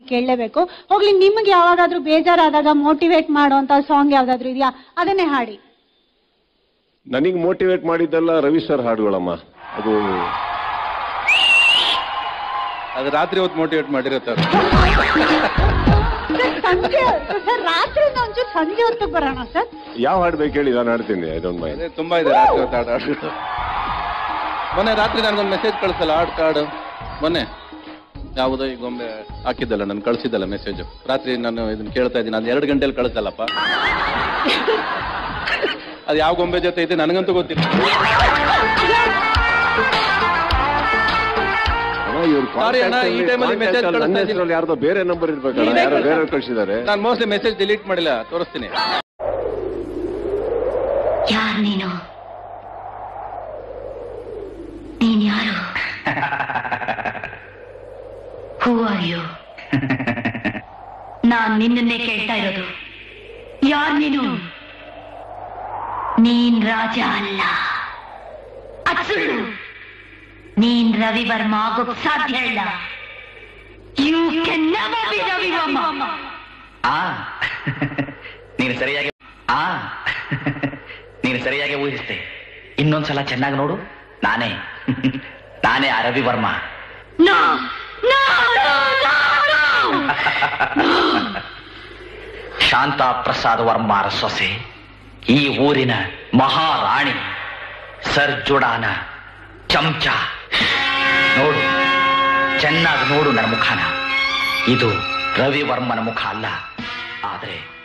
ಕೇಳಲೇಬೇಕು ಹೋಗ್ಲಿ ನಿಮ್ಗೆ ಯಾವಾಗಾದ್ರೂ ಬೇಜಾರಾದಾಗ ಮೋಟಿವೇಟ್ ಮಾಡುವಂತ ಸಾಂಗ್ ಯಾವ್ದಾದ್ರು ಇದೆಯಾ ಅದನ್ನೇ ಹಾಡಿ ನನಗೆ ಮೋಟಿವೇಟ್ ಮಾಡಿದ್ದೆಲ್ಲ ರವಿ ಸರ್ ಹಾಡುಗಳಮ್ಮ ಅದು ಅದು ರಾತ್ರಿ ಹೊತ್ತು ಮೋಟಿವೇಟ್ ಮಾಡಿರುತ್ತೆ ಅದು. ಸರ್ ಸಂಜೆ ಸರ್ ರಾತ್ರಿ ಒಂಚೂರು ಸಂಜೆ ಹೊತ್ತಿಗೆ ಬರೋಣ ಸರ್ ಯಾವ ಹಾಡು ಬೇಕು ಹೇಳಿ ನಾನು ಹಾಡ್ತೀನಿ ಐ ಡೋಂಟ್ ಮೈಂಡ್ ಅದೇ ತುಂಬಾ ಇದೆ ರಾತ್ರಿ ಹೊತ್ತು ಹಾಡು ಹಾಡುಗಳು ಮೊನ್ನೆ ರಾತ್ರಿ ನನಗೊಂದು ಮೆಸೇಜ್ ಕಳಿಸಲ್ಲ ಹಾಡು ಕಾರ್ಡು ಮೊನ್ನೆ ಯಾವುದೋ ಈ ಗೊಂಬೆ ಹಾಕಿದ್ದಲ್ಲ ನಾನು ಕಳಿಸಿದ್ದಲ್ಲ ಮೆಸೇಜ್ ರಾತ್ರಿ ನಾನು ಇದನ್ನ ಕೇಳ್ತಾ ಇದ್ದೀನಿ ಅದು ಎರಡು ಗಂಟೆಲಿ ಕಳಿಸಲ್ಲಪ್ಪ ಅದು ಯಾವ ಗೊಂಬೆ ಜೊತೆ ಐತೆ ನನಗಂತೂ ಗೊತ್ತಿಲ್ಲ ಇವ್ರು Sorry ಅಣ್ಣ, ಈ time ಅಲ್ಲಿ message ಕಳಿಸ್ತಾ ಇದ್ದೀನಿ. ಯಾರ್ದೋ ಬೇರೆ ನಂಬರ್ ಇರ್ಬೇಕಲ್ಲ ಯಾರೋ ಬೇರೆ ಕಳಿಸಿದ್ದಾರೆ ನಾನು ಮೋಸ್ಟ್ಲಿ ಮೆಸೇಜ್ ಡಿಲೀಟ್ ಮಾಡಿಲ್ಲ ತೋರಿಸ್ತೀನಿ ಯಾರ್ ನೀನು ನೀನ್ ಯಾರು ಹೂ ಆರ್ ಯು ನಾನ್ ನಿನ್ನನ್ನೇ ಕೇಳ್ತಾ ಇರೋದು ಯಾರ್ ನೀನು ನೀನ್ ರಾಜ ಅಲ್ಲ ಅಸುರು ನೀನ್ ರವಿ ವರ್ಮ ಆಗೋಕ್ ಸಾಧ್ಯ ಇಲ್ಲ you can never be Ravi Varma ಆ ನೀನು ಸರಿಯಾಗಿ ಆ ನೀನು ಸರಿಯಾಗಿ ಊಹಿಸ್ತೆ ಇನ್ನೊಂದ್ಸಲ ಚೆನ್ನಾಗಿ ನೋಡು ನಾನೇ ನಾನೇ ಆ Ravi Varma No! No! No! No! No! Shanta Prasad ವರ್ಮಾರ ಸೊಸೆ ಈ ಊರಿನ ಮಹಾರಾಣಿ ಸರ್ಜುಡಾನ ಚಮಚ ನೋಡು ಚೆನ್ನಾಗಿ ನೋಡು ನನ್ನ ಮುಖನ ಇದು ರವಿ ವರ್ಮನ ಮುಖ ಅಲ್ಲ ಆದ್ರೆ